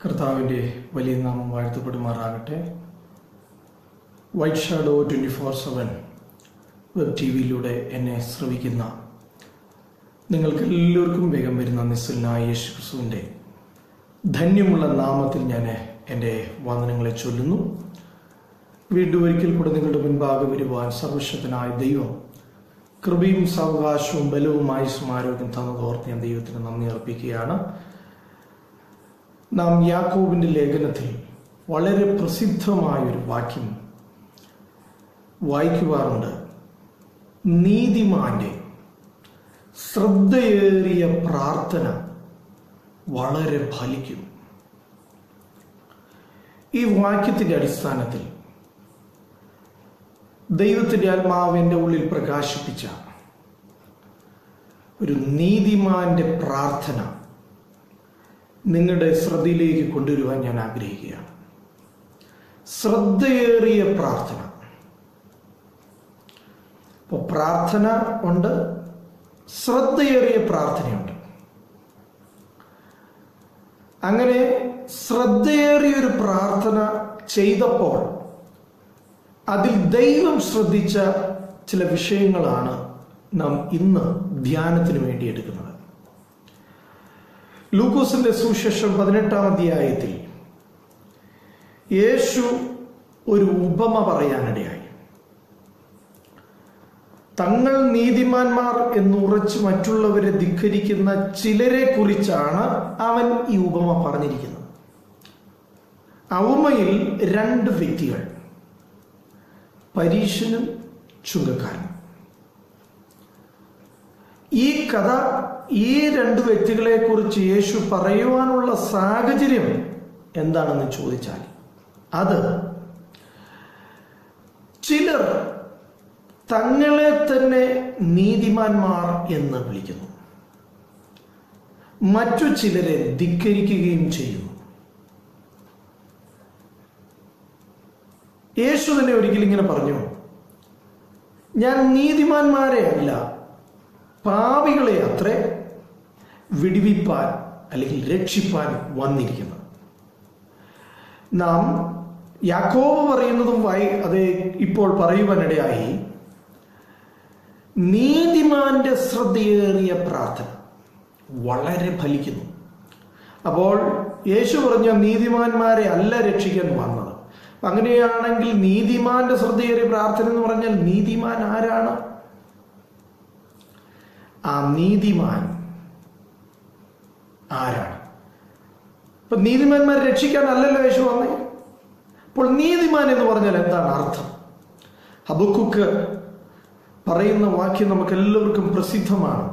കർത്താവിൻ്റെ വലിയ നാമം വാഴ്ത്തപ്പെടുമാറാകട്ടെ white shadow twenty four seven web T വിയിലൂടെ എന്നെ ശ്രവിക്കുന്ന നിങ്ങൾക്ക് എല്ലാവർക്കും വേഗം വരുന്ന നിസ്സലായ യേശു ക്രിസ്തുവിൻ്റെ ധന്യമുള്ള നാമത്തിൽ ഞാൻ എൻ്റെ വന്ദനങ്ങളെ ചൊല്ലുന്നു വീണ്ടും ഒരിക്കൽ കൂടെ നിങ്ങളുടെ മുൻപാകെ വരുവാൻ സർവശക്തനായ ദൈവം കൃപയും സാവകാശവും ബലവും ആയുസ്സും ആരോഗ്യം തന്നതോർത്ത് ഞാൻ ദൈവത്തിന് നന്ദി അർപ്പിക്കുകയാണ് നാം യാക്കോബിന്റെ ലേഖനത്തിൽ വളരെ പ്രസിദ്ധമായ ഒരു വാക്യം വായിക്കുവാറുണ്ട് നീതിമാന്റെ ശ്രദ്ധയേറിയ പ്രാർത്ഥന വളരെ ഫലിക്കും ഈ വാക്യത്തിന്റെ അടിസ്ഥാനത്തിൽ ദൈവത്തിന്റെ ആത്മാവ് എൻ്റെ ഉള്ളിൽ പ്രകാശിപ്പിച്ച ഒരു നീതിമാന്റെ പ്രാർത്ഥന നിങ്ങളുടെ ശ്രദ്ധയിലേക്ക് കൊണ്ടുവരുവാൻ ഞാൻ ആഗ്രഹിക്കുകയാണ് ശ്രദ്ധയേറിയ പ്രാർത്ഥന അപ്പോൾ പ്രാർത്ഥന ഉണ്ട് ശ്രദ്ധയേറിയ പ്രാർത്ഥനയുണ്ട് അങ്ങനെ ശ്രദ്ധയേറിയ ഒരു പ്രാർത്ഥന ചെയ്തപ്പോൾ അതിൽ ദൈവം ശ്രദ്ധിച്ച ചില വിഷയങ്ങളാണ് നാം ഇന്ന് ധ്യാനത്തിന് വേണ്ടി എടുക്കുന്നത് ലൂക്കോസിന്റെ സുശേഷം പതിനെട്ടാം അധ്യായത്തിൽ യേശു ഒരു ഉപമ പറയാനിടയായി തങ്ങൾ നീതിമാന്മാർ എന്നുറച്ച് മറ്റുള്ളവരെ ധിക്കരിക്കുന്ന ചിലരെ കുറിച്ചാണ് അവൻ ഈ ഉപമ പറഞ്ഞിരിക്കുന്നത് അവമയിൽ രണ്ട് വ്യക്തികൾ പരീശനും ചുങ്കക്കാരനും ഈ കഥ ഈ രണ്ട് വ്യക്തികളെ കുറിച്ച് യേശു പറയുവാനുള്ള സാഹചര്യം എന്താണെന്ന് ചോദിച്ചാൽ അത് ചിലർ തങ്ങളെ തന്നെ നീതിമാന്മാർ എന്ന് വിളിക്കുന്നു മറ്റു ചിലരെ ധിക്കരിക്കുകയും ചെയ്യുന്നു യേശു തന്നെ ഒരിക്കലും ഇങ്ങനെ പറഞ്ഞു ഞാൻ നീതിമാന്മാരെ അല്ല പാപികളെ അത്രേ വിടിവിപ്പാൻ അല്ലെങ്കിൽ രക്ഷിപ്പാൻ വന്നിരിക്കുന്നത് നാം യാക്കോബ് പറയുന്നതും വായി അത് ഇപ്പോൾ പറയുവാനിടയായി നീതിമാന്റെ ശ്രദ്ധയേറിയ പ്രാർത്ഥന വളരെ ഫലിക്കുന്നു അപ്പോൾ യേശു പറഞ്ഞ നീതിമാന്മാരെ അല്ല രക്ഷിക്കാൻ വന്നത് അങ്ങനെയാണെങ്കിൽ നീതിമാന്റെ ശ്രദ്ധയേറിയ പ്രാർത്ഥന എന്ന് പറഞ്ഞാൽ നീതിമാൻ ആരാണ് ആ നീതിമാൻ ആരാണ് ഇപ്പൊ നീതിമാന്മാരെ രക്ഷിക്കാൻ അല്ലല്ലോ യേശു വന്നേ അപ്പോൾ നീതിമാൻ എന്ന് പറഞ്ഞാൽ എന്താണ് അർത്ഥം ഹബക്കുക്ക് പറയുന്ന വാക്യം നമുക്ക് എല്ലാവർക്കും പ്രസിദ്ധമാണ്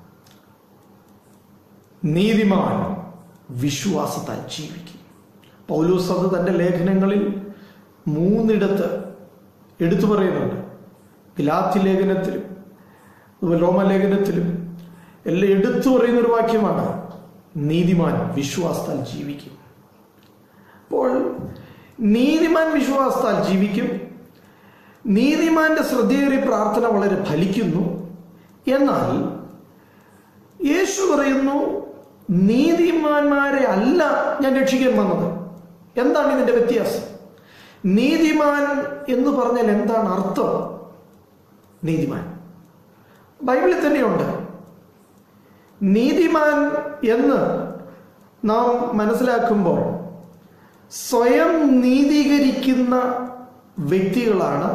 നീതിമാൻ വിശ്വാസത്താൽ ജീവിക്കും പൗലോസ് അത് തന്റെ ലേഖനങ്ങളിൽ മൂന്നിടത്ത് എടുത്തു പറയുന്നുണ്ട് ഗിലാത്തി ലേഖനത്തിലും റോമലേഖനത്തിലും എല്ലാം എടുത്തു പറയുന്ന ഒരു വാക്യമാണ് നീതിമാൻ വിശ്വാസത്താൽ ജീവിക്കും അപ്പോൾ നീതിമാൻ വിശ്വാസത്താൽ ജീവിക്കും നീതിമാന്റെ ശ്രദ്ധയേറിയ പ്രാർത്ഥന വളരെ ഫലിക്കുന്നു എന്നാൽ യേശു പറയുന്നു നീതിമാന്മാരെ അല്ല ഞാൻ രക്ഷിക്കാൻ വന്നത് എന്താണ് ഇതിന്റെ വ്യത്യാസം നീതിമാൻ എന്ന് പറഞ്ഞാൽ എന്താണ് അർത്ഥം നീതിമാൻ ബൈബിളിൽ തന്നെയുണ്ട് നീതിമാൻ എന്ന് നാം മനസ്സിലാക്കുമ്പോൾ സ്വയം നീതീകരിക്കുന്ന വ്യക്തികളാണ്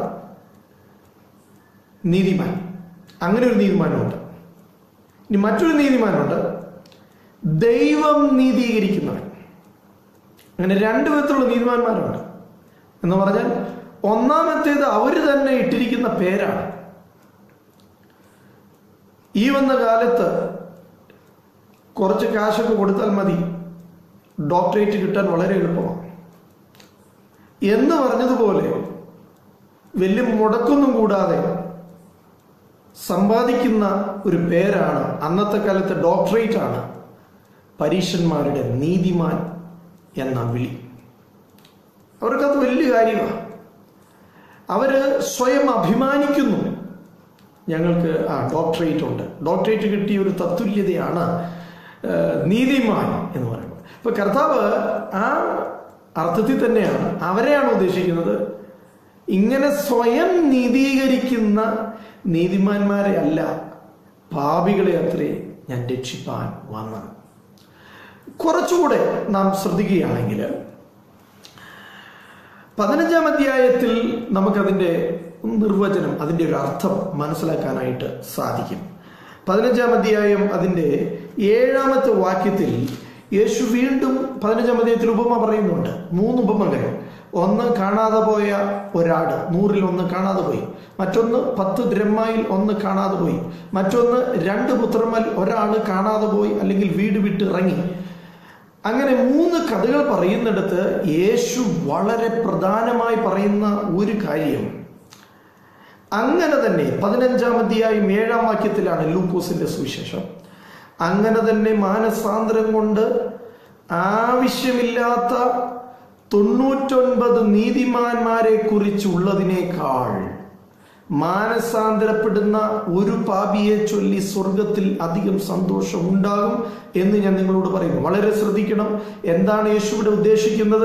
നീതിമാൻ അങ്ങനെ ഒരു നീതിമാനുണ്ട് ഇനി മറ്റൊരു നീതിമാനുണ്ട് ദൈവം നീതീകരിക്കുന്നവൻ അങ്ങനെ രണ്ട് വിധത്തിലുള്ള നീതിമാന്മാരുണ്ട് എന്ന് പറഞ്ഞാൽ ഒന്നാമത്തേത് അവർ തന്നെ ഇട്ടിരിക്കുന്ന പേരാണ് ഈ വന്ന കാലത്ത് കുറച്ച് കാശൊക്കെ കൊടുത്താൽ മതി ഡോക്ടറേറ്റ് കിട്ടാൻ വളരെ എളുപ്പമാണ് എന്ന് പറഞ്ഞതുപോലെ വലിയ മുടക്കൊന്നും കൂടാതെ സമ്പാദിക്കുന്ന ഒരു പേരാണ് അന്നത്തെ കാലത്തെ ഡോക്ടറേറ്റ് ആണ് പരീക്ഷന്മാരുടെ നീതിമാൻ എന്ന വിളി അവർക്കത് വലിയ കാര്യമാണ് അവര് സ്വയം അഭിമാനിക്കുന്നു ഞങ്ങൾക്ക് ആ ഡോക്ടറേറ്റ് ഉണ്ട് ഡോക്ടറേറ്റ് കിട്ടിയ ഒരു തത്തുല്യതയാണ് ആ, നീതിമാൻ എന്ന് പറയുന്നത് അപ്പൊ കർത്താവ് ആ അർത്ഥത്തിൽ തന്നെയാണ് അവരെയാണ് ഉദ്ദേശിക്കുന്നത് ഇങ്ങനെ സ്വയം നീതീകരിക്കുന്ന നീതിമാന്മാരെ അല്ല പാപികളെ അത്രേ ഞാൻ രക്ഷിപ്പാൻ വന്നത് കുറച്ചുകൂടെ നാം ശ്രദ്ധിക്കുകയാണെങ്കിൽ പതിനഞ്ചാം അധ്യായത്തിൽ നമുക്കതിൻ്റെ നിർവചനം അതിൻ്റെ ഒരു അർത്ഥം മനസ്സിലാക്കാനായിട്ട് സാധിക്കും പതിനഞ്ചാം അധ്യായം അതിൻ്റെ ഏഴാമത്തെ വാക്യത്തിൽ യേശു വീണ്ടും പതിനഞ്ചാം അധ്യായത്തിൽ ഉപമ പറയുന്നുണ്ട് മൂന്ന് ഉപമകൾ ഒന്ന് കാണാതെ പോയ ഒരാട് നൂറിൽ ഒന്ന് കാണാതെ പോയി മറ്റൊന്ന് പത്ത് ദ്രഹ്മയിൽ ഒന്ന് കാണാതെ പോയി മറ്റൊന്ന് രണ്ട് പുത്രന്മാർ ഒരാൾ കാണാതെ പോയി അല്ലെങ്കിൽ വീട് വിട്ട് ഇറങ്ങി അങ്ങനെ മൂന്ന് കഥകൾ പറയുന്നിടത്ത് യേശു വളരെ പ്രധാനമായി പറയുന്ന ഒരു കാര്യം അങ്ങനെ തന്നെ പതിനഞ്ചാം അധ്യായം ഏഴാം വാക്യത്തിലാണ് ലൂക്കോസിന്റെ സുവിശേഷം അങ്ങനെ തന്നെ മാനസാന്തരം കൊണ്ട് ആവശ്യമില്ലാത്ത തൊണ്ണൂറ്റൊൻപത് നീതിമാന്മാരെ കുറിച്ചുള്ളതിനേക്കാൾ മാനസാന്തരപ്പെടുന്ന ഒരു പാപിയെ ചൊല്ലി സ്വർഗത്തിൽ അധികം സന്തോഷം ഉണ്ടാകും എന്ന് ഞാൻ നിങ്ങളോട് പറയുന്നു വളരെ ശ്രദ്ധിക്കണം എന്താണ് യേശു ഇവിടെ ഉദ്ദേശിക്കുന്നത്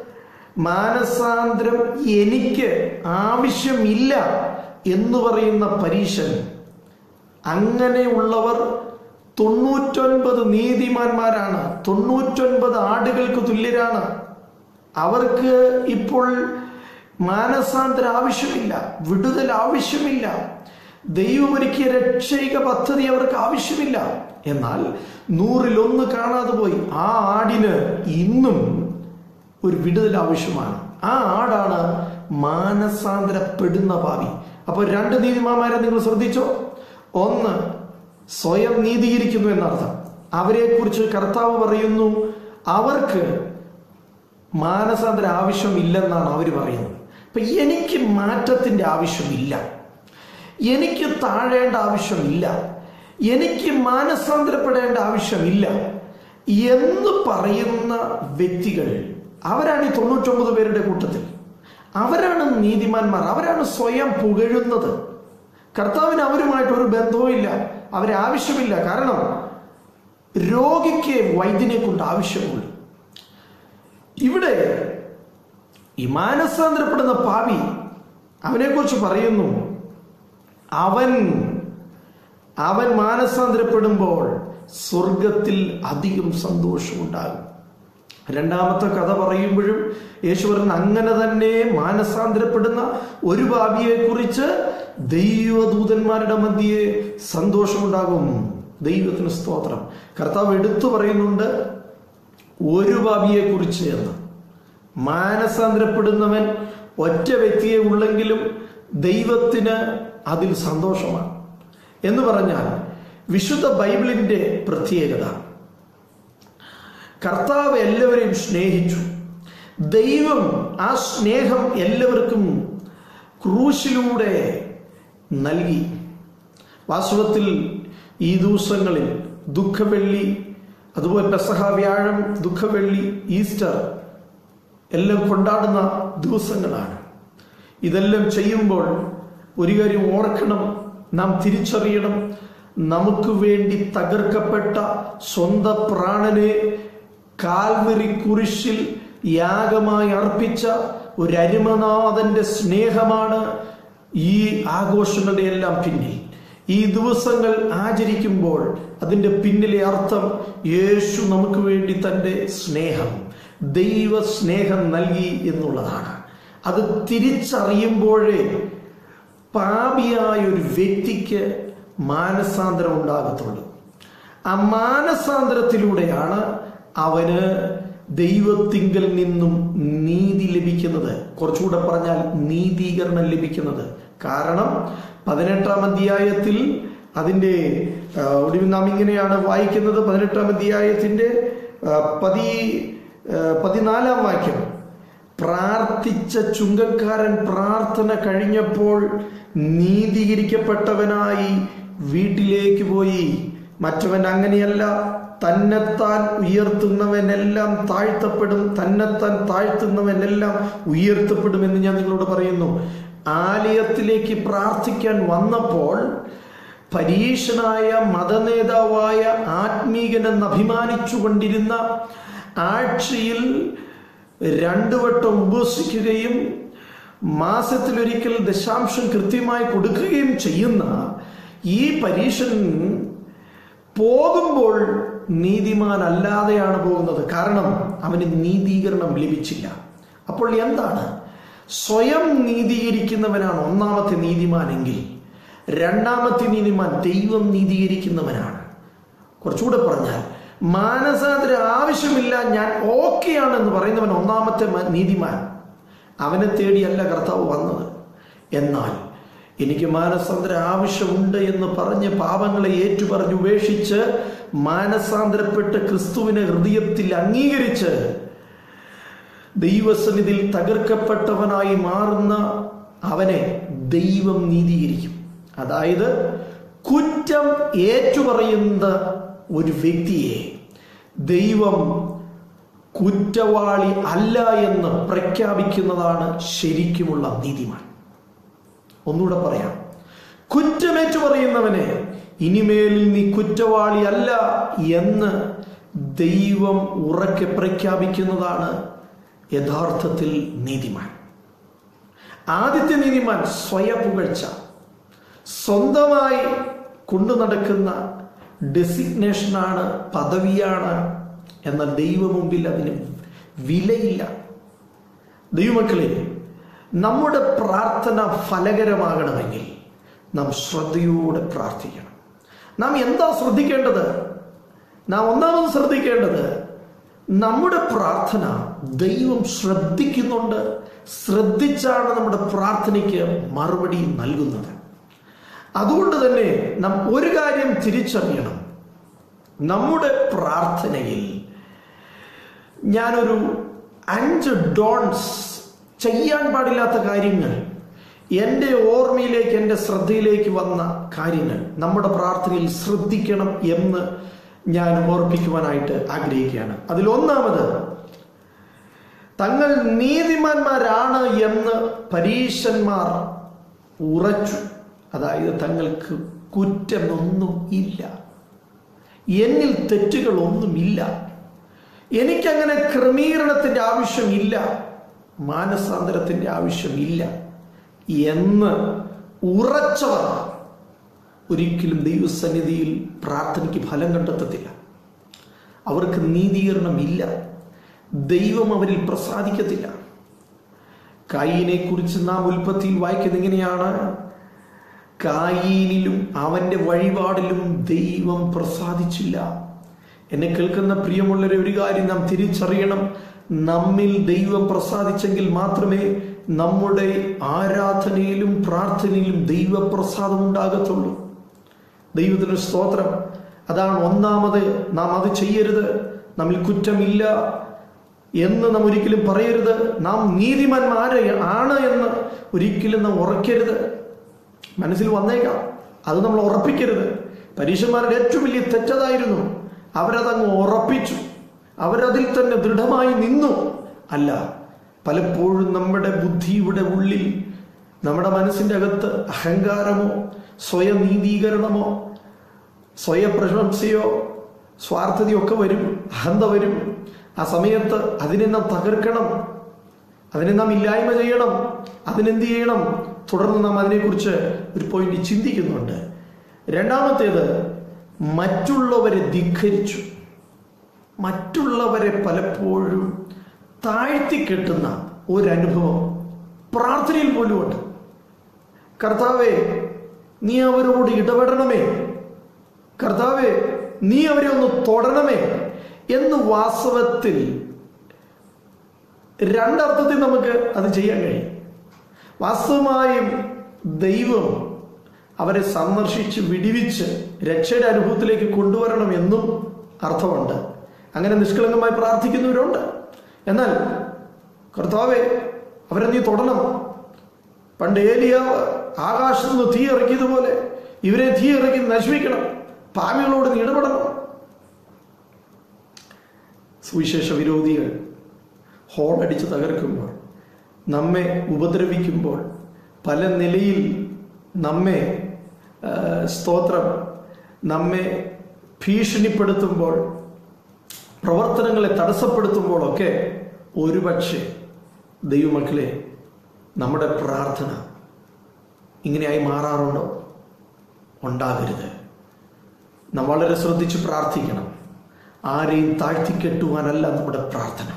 മാനസാന്തരം എനിക്ക് ആവശ്യമില്ല എന്ന് പറയുന്ന പരീശൻ അങ്ങനെയുള്ളവർ തൊണ്ണൂറ്റൊൻപത് നീതിമാന്മാരാണ് തൊണ്ണൂറ്റൊൻപത് ആടുകൾക്ക് തുല്യരാണ് അവർക്ക് ഇപ്പോൾ മാനസാന്തര ആവശ്യമില്ല വിടുതൽ ആവശ്യമില്ല ദൈവം ഒരുക്കിയ രക്ഷയിക പദ്ധതി അവർക്ക് ആവശ്യമില്ല എന്നാൽ നൂറിൽ ഒന്ന് കാണാതെ പോയി ആ ആടിന് ഇന്നും ഒരു വിടുതൽ ആവശ്യമാണ് ആ ആടാണ് മാനസാന്തരപ്പെടുന്ന ഭാവി അപ്പോൾ രണ്ട് നീതിമാന്മാരെ നിങ്ങൾ ശ്രദ്ധിച്ചോ ഒന്ന് സ്വയം നീതീകരിക്കുന്നു എന്നർത്ഥം അവരെ കുറിച്ച് കർത്താവ് പറയുന്നു അവർക്ക് മാനസാന്തര ആവശ്യമില്ലെന്നാണ് അവർ പറയുന്നത് അപ്പൊ എനിക്ക് മാറ്റത്തിന്റെ ആവശ്യമില്ല എനിക്ക് താഴേണ്ട ആവശ്യമില്ല എനിക്ക് മാനസാന്തരപ്പെടേണ്ട ആവശ്യമില്ല എന്ന് പറയുന്ന വ്യക്തികൾ അവരാണ് ഈ തൊണ്ണൂറ്റൊമ്പത് പേരുടെ കൂട്ടത്തിൽ അവരാണ് നീതിമാന്മാർ അവരാണ് സ്വയം പുകഴുന്നത് കർത്താവിന് അവരുമായിട്ട് ഒരു ബന്ധവും ഇല്ല അവരെ ആവശ്യമില്ല കാരണം രോഗിക്ക് വൈദ്യനെ കൊണ്ട് ആവശ്യമുള്ളൂ ഇവിടെ ഈ മാനസാന്തരപ്പെടുന്ന പാപി അവനെക്കുറിച്ച് പറയുന്നു അവൻ അവൻ മാനസാന്തരപ്പെടുമ്പോൾ സ്വർഗത്തിൽ അധികം സന്തോഷമുണ്ടാകും രണ്ടാമത്തെ കഥ പറയുമ്പോഴും യേശു പറഞ്ഞ അങ്ങനെ തന്നെ മാനസാന്തരപ്പെടുന്ന ഒരു പാപിയെ കുറിച്ച് ദൈവദൂതന്മാരുടെ മധ്യേ സന്തോഷമുണ്ടാകും ദൈവത്തിന് സ്തോത്രം കർത്താവ് എടുത്തു പറയുന്നുണ്ട് ഒരു പാപിയെ കുറിച്ച് എന്ന് മാനസാന്തരപ്പെടുന്നവൻ ഒറ്റ വ്യക്തിയെ ഉള്ളെങ്കിലും ദൈവത്തിന് അതിൽ സന്തോഷമാണ് എന്ന് പറഞ്ഞാൽ വിശുദ്ധ ബൈബിളിന്റെ പ്രത്യേകത കർത്താവ് എല്ലാവരെയും സ്നേഹിച്ചു ദൈവം ആ സ്നേഹം എല്ലാവർക്കും ക്രൂശിലൂടെ നൽകി വാസ്തവത്തിൽ ഈ ദിവസങ്ങളിൽ ദുഃഖവെള്ളി അതുപോലെ പെസഹ വ്യാഴം ദുഃഖവെള്ളി ഈസ്റ്റർ എല്ലാം കൊണ്ടാടുന്ന ദിവസങ്ങളാണ് ഇതെല്ലാം ചെയ്യുമ്പോൾ ഒരു കാര്യം ഓർക്കണം നാം തിരിച്ചറിയണം നമുക്ക് വേണ്ടി തകർക്കപ്പെട്ട സ്വന്തം പ്രാണനെ കാൽവരി കുരിശിൽ യാഗമായി അർപ്പിച്ച ഒരു അരിമനാഥന്റെ സ്നേഹമാണ് ഈ ആഘോഷങ്ങളുടെ എല്ലാം പിന്നിൽ ഈ ദിവസങ്ങൾ ആചരിക്കുമ്പോൾ അതിന്റെ പിന്നിലെ അർത്ഥം യേശു നമുക്ക് വേണ്ടി തന്റെ സ്നേഹം ദൈവ സ്നേഹം നൽകി എന്നുള്ളതാണ് അത് തിരിച്ചറിയുമ്പോഴേ പാപിയായ ഒരു വ്യക്തിക്ക് മാനസാന്തരം ഉണ്ടാകത്തുള്ളൂ ആ മാനസാന്തരത്തിലൂടെയാണ് അവന് ദൈവത്തിങ്കൽ നിന്നും നീതി ലഭിക്കുന്നത് കുറച്ചുകൂടെ പറഞ്ഞാൽ നീതീകരണം ലഭിക്കുന്നത് കാരണം പതിനെട്ടാം അധ്യായത്തിൽ അതിൻ്റെ ആ, ഒടുവിൽ നാം ഇങ്ങനെയാണ് വായിക്കുന്നത് പതിനെട്ടാം അധ്യായത്തിന്റെ ആ, പതി ആ, പതിനാലാം വാക്യം പ്രാർത്ഥിച്ച ചുങ്കക്കാരൻ പ്രാർത്ഥന കഴിഞ്ഞപ്പോൾ നീതീകരിക്കപ്പെട്ടവനായി വീട്ടിലേക്ക് പോയി മറ്റവൻ അങ്ങനെയല്ല തന്നെത്താൻ ഉയർത്തുന്നവനെല്ലാം താഴ്ത്തപ്പെടും തന്നെത്താൻ താഴ്ത്തുന്നവനെല്ലാം ഉയർത്തപ്പെടുമെന്ന് ഞാൻ നിങ്ങളോട് പറയുന്നു ആലയത്തിലേക്ക് പ്രാർത്ഥിക്കാൻ വന്നപ്പോൾ പരീക്ഷനായ മതനേതാവായ ആത്മീകനെന്ന് അഭിമാനിച്ചു കൊണ്ടിരുന്ന ആഴ്ചയിൽ രണ്ടു വട്ടം ഉപസിക്കുകയും മാസത്തിലൊരിക്കൽ ദശാംശം കൃത്യമായി കൊടുക്കുകയും ചെയ്യുന്ന ഈ പരീക്ഷൻ പോകുമ്പോൾ നീതിമാൻ അല്ലാതെയാണ് പോകുന്നത് കാരണം അവന് നീതീകരണം ലഭിച്ചില്ല അപ്പോൾ എന്താണ് സ്വയം നീതീകരിക്കുന്നവനാണ് ഒന്നാമത്തെ നീതിമാനെങ്കിൽ രണ്ടാമത്തെ നീതിമാൻ ദൈവം നീതീകരിക്കുന്നവനാണ് കുറച്ചുകൂടെ പറഞ്ഞാൽ മാനസാന്തര ആവശ്യമില്ല ഞാൻ ഓക്കെയാണെന്ന് പറയുന്നവൻ ഒന്നാമത്തെ മ- നീതിമാൻ അവനെ തേടിയല്ല കർത്താവ് വന്നത് എന്നാൽ എനിക്ക് മാനസാന്തര ആവശ്യമുണ്ട് എന്ന് പറഞ്ഞ് പാപങ്ങളെ ഏറ്റുപറഞ്ഞ് ഉപേക്ഷിച്ച് മാനസാന്തരപ്പെട്ട് ക്രിസ്തുവിനെ ഹൃദയത്തിൽ അംഗീകരിച്ച് ദൈവസന്നിധിയിൽ തകർക്കപ്പെട്ടവനായി മാറുന്ന അവനെ ദൈവം നീതീകരിക്കും അതായത് കുറ്റം ഏറ്റുപറയുന്ന ഒരു വ്യക്തിയെ ദൈവം കുറ്റവാളി അല്ല എന്ന് പ്രഖ്യാപിക്കുന്നതാണ് ശരിക്കുമുള്ള നീതിമാൻ ഒന്നുകൂടെ പറയാം കുറ്റമേറ്റു പറയുന്നവനെ ഇനിമേലിൽ നീ കുറ്റവാളി അല്ല എന്ന് ദൈവം ഉറക്കെ പ്രഖ്യാപിക്കുന്നതാണ് യഥാർത്ഥത്തിൽ നീതിമാൻ ആദ്യത്തെ നീതിമാൻ സ്വയപുകഴ്ച സ്വന്തമായി കൊണ്ടു നടക്കുന്ന ഡെസിഗ്നേഷനാണ് പദവിയാണ് എന്നാൽ ദൈവ മുമ്പിൽ അതിന് വിലയില്ല ദൈവമക്കളെ നമ്മുടെ പ്രാർത്ഥന ഫലകരമാകണമെങ്കിൽ നാം ശ്രദ്ധയോടെ പ്രാർത്ഥിക്കണം നാം എന്താ ശ്രദ്ധിക്കേണ്ടത് നാം ഒന്നാമത് ശ്രദ്ധിക്കേണ്ടത് നമ്മുടെ പ്രാർത്ഥന ദൈവം ശ്രദ്ധിക്കുന്നുണ്ട് ശ്രദ്ധിച്ചാണ് നമ്മുടെ പ്രാർത്ഥനയ്ക്ക് മറുപടി നൽകുന്നത് അതുകൊണ്ട് തന്നെ നാം ഒരു കാര്യം തിരിച്ചറിയണം നമ്മുടെ പ്രാർത്ഥനയിൽ ഞാനൊരു അഞ്ച് ഡോൺസ് ചെയ്യാൻ പാടില്ലാത്ത കാര്യങ്ങൾ എൻ്റെ ഓർമ്മയിലേക്ക് എൻ്റെ ശ്രദ്ധയിലേക്ക് വന്ന കാര്യങ്ങൾ നമ്മുടെ പ്രാർത്ഥനയിൽ ശ്രദ്ധിക്കണം എന്ന് ഞാൻ ഓർപ്പിക്കുവാനായിട്ട് ആഗ്രഹിക്കുകയാണ് അതിലൊന്നാമത് തങ്ങൾ നീതിമാന്മാരാണ് എന്ന് പരീശന്മാർ ഉറച്ചു അതായത് തങ്ങൾക്ക് കുറ്റമൊന്നും ഇല്ല എന്നിൽ തെറ്റുകളൊന്നുമില്ല എനിക്കങ്ങനെ ക്രമീകരണത്തിന്റെ ആവശ്യമില്ല മാനസാന്തരത്തിന്റെ ആവശ്യമില്ല എന്ന് ഉറച്ചവർ ഒരിക്കലും ദൈവസന്നിധിയിൽ പ്രാർത്ഥനയ്ക്ക് ഫലം കണ്ടെത്തത്തില്ല അവർക്ക് നീതീകരണമില്ല ദൈവം അവരിൽ പ്രസാദിക്കത്തില്ല കായിനെ കുറിച്ച് നാം ഉൽപ്പത്തിയിൽ വായിക്കുന്നത് ഇങ്ങനെയാണ് കായീനിലും അവന്റെ വഴിപാടിലും ദൈവം പ്രസാദിച്ചില്ല എന്നെ കേൾക്കുന്ന പ്രിയമുള്ളവരെ ഒരു കാര്യം നാം തിരിച്ചറിയണം നമ്മിൽ ദൈവം പ്രസാദിച്ചെങ്കിൽ മാത്രമേ നമ്മുടെ ആരാധനയിലും പ്രാർത്ഥനയിലും ദൈവപ്രസാദം ഉണ്ടാകത്തുള്ളൂ ദൈവത്തിന് സ്തോത്രം അതാണ് ഒന്നാമത് നാം അത് ചെയ്യരുത് നമ്മിൽ കുറ്റമില്ല എന്ന് നാം ഒരിക്കലും പറയരുത് നാം നീതിമാന്മാരെ ആണ് എന്ന് ഒരിക്കലും നാം ഉറക്കരുത് മനസ്സിൽ വന്നേക്കാം അത് നമ്മൾ ഉറപ്പിക്കരുത് പരീക്ഷന്മാരുടെ ഏറ്റവും വലിയ തെറ്റതായിരുന്നു അവരതങ്ങ് ഉറപ്പിച്ചു അവരതിൽ തന്നെ ദൃഢമായി നിന്നു അല്ല പലപ്പോഴും നമ്മുടെ ബുദ്ധിയുടെ ഉള്ളിൽ നമ്മുടെ മനസ്സിന്റെ അകത്ത് അഹങ്കാരമോ സ്വയം നീതീകരണമോ സ്വയപ്രശംസയോ സ്വാർത്ഥതയോ ഒക്കെ വരും അഹന്ത വരും ആ സമയത്ത് അതിനെ നാം തകർക്കണം അതിനെ നാം ഇല്ലായ്മ ചെയ്യണം അതിനെന്ത് ചെയ്യണം തുടർന്ന് നാം അതിനെക്കുറിച്ച് ഒരു പോയിന്റ് ചിന്തിക്കുന്നുണ്ട് രണ്ടാമത്തേത് മറ്റുള്ളവരെ ധിഖരിച്ചു മറ്റുള്ളവരെ പലപ്പോഴും താഴ്ത്തിക്കെട്ടുന്ന ഒരനുഭവം പ്രാർത്ഥനയിൽ പോലും ഉണ്ട് കർത്താവെ നീ അവരോട് ഇടപെടണമേ കർത്താവെ നീ അവരെ ഒന്ന് തൊടണമേ എന്ന് വാസ്തവത്തിൽ രണ്ടർത്ഥത്തിൽ നമുക്ക് അത് ചെയ്യാൻ കഴിയും വാസ്തവമായും ദൈവം അവരെ സന്ദർശിച്ച് വിടിവിച്ച് രക്ഷയുടെ അനുഭവത്തിലേക്ക് കൊണ്ടുവരണം എന്നും അർത്ഥമുണ്ട് അങ്ങനെ നിഷ്കളങ്കമായി പ്രാർത്ഥിക്കുന്നവരുണ്ട് എന്നാൽ കർത്താവെ അവരെ നീ തൊടണം പണ്ട് ഏലിയാവ് ആകാശത്ത് നിന്ന് തീ ഇറക്കിയതുപോലെ ഇവരെ തീ ഇറക്കി നശിപ്പിക്കണം പാവികളോട് നീ ഇടപെടണം സുവിശേഷ വിരോധികൾ ഹോളടിച്ച് തകർക്കുമ്പോൾ നമ്മെ ഉപദ്രവിക്കുമ്പോൾ പല നിലയിൽ നമ്മെ ആ, സ്തോത്രം നമ്മെ ഭീഷണിപ്പെടുത്തുമ്പോൾ പ്രവർത്തനങ്ങളെ തടസ്സപ്പെടുത്തുമ്പോഴൊക്കെ ഒരുപക്ഷെ ദൈവമക്കളെ നമ്മുടെ പ്രാർത്ഥന ഇങ്ങനെയായി മാറാറുണ്ടോ ഉണ്ടാകരുത് നാം വളരെ ശ്രദ്ധിച്ച് പ്രാർത്ഥിക്കണം ആരെയും താഴ്ത്തിക്കെട്ടുവാനല്ല നമ്മുടെ പ്രാർത്ഥന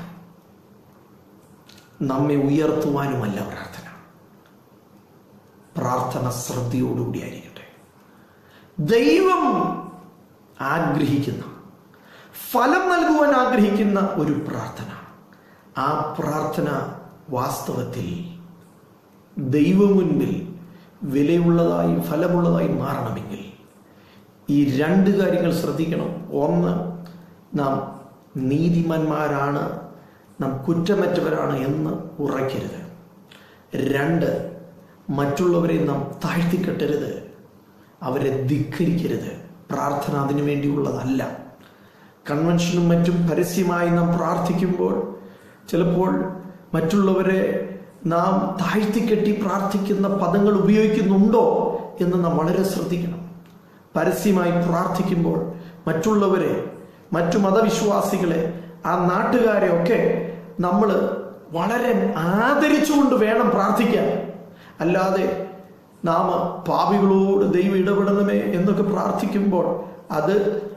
നമ്മെ ഉയർത്തുവാനുമല്ല പ്രാർത്ഥന പ്രാർത്ഥന ശ്രദ്ധയോടുകൂടിയായിരിക്കട്ടെ ദൈവം ആഗ്രഹിക്കുന്ന ഫലം നൽകുവാൻ ആഗ്രഹിക്കുന്ന ഒരു പ്രാർത്ഥന ആ പ്രാർത്ഥന വാസ്തവത്തിൽ ദൈവമുൻപിൽ വിലയുള്ളതായി ഫലമുള്ളതായി മാറണമെങ്കിൽ ഈ രണ്ട് കാര്യങ്ങൾ ശ്രദ്ധിക്കണം ഒന്ന് നാം നീതിമാന്മാരാണ് നാം കുറ്റമറ്റവരാണ് എന്ന് ഉറയ്ക്കരുത് രണ്ട് മറ്റുള്ളവരെ നാം താഴ്ത്തിക്കെട്ടരുത് അവരെ ധിക്കരിക്കരുത് പ്രാർത്ഥന അതിനു വേണ്ടിയുള്ളതല്ല കൺവെൻഷനും മറ്റും പരസ്യമായി നാം പ്രാർത്ഥിക്കുമ്പോൾ ചിലപ്പോൾ മറ്റുള്ളവരെ നാം താഴ്ത്തിക്കെട്ടി പ്രാർത്ഥിക്കുന്ന പദങ്ങൾ ഉപയോഗിക്കുന്നുണ്ടോ എന്ന് നാം വളരെ ശ്രദ്ധിക്കണം പരസ്യമായി പ്രാർത്ഥിക്കുമ്പോൾ മറ്റുള്ളവരെ മറ്റു മതവിശ്വാസികളെ ആ നാട്ടുകാരെ ഒക്കെ നമ്മൾ വളരെ ആദരിച്ചുകൊണ്ട് വേണം പ്രാർത്ഥിക്കാൻ അല്ലാതെ നാം പാപികളോട് ദൈവം ഇടപെടണമേ എന്നൊക്കെ പ്രാർത്ഥിക്കുമ്പോൾ അത്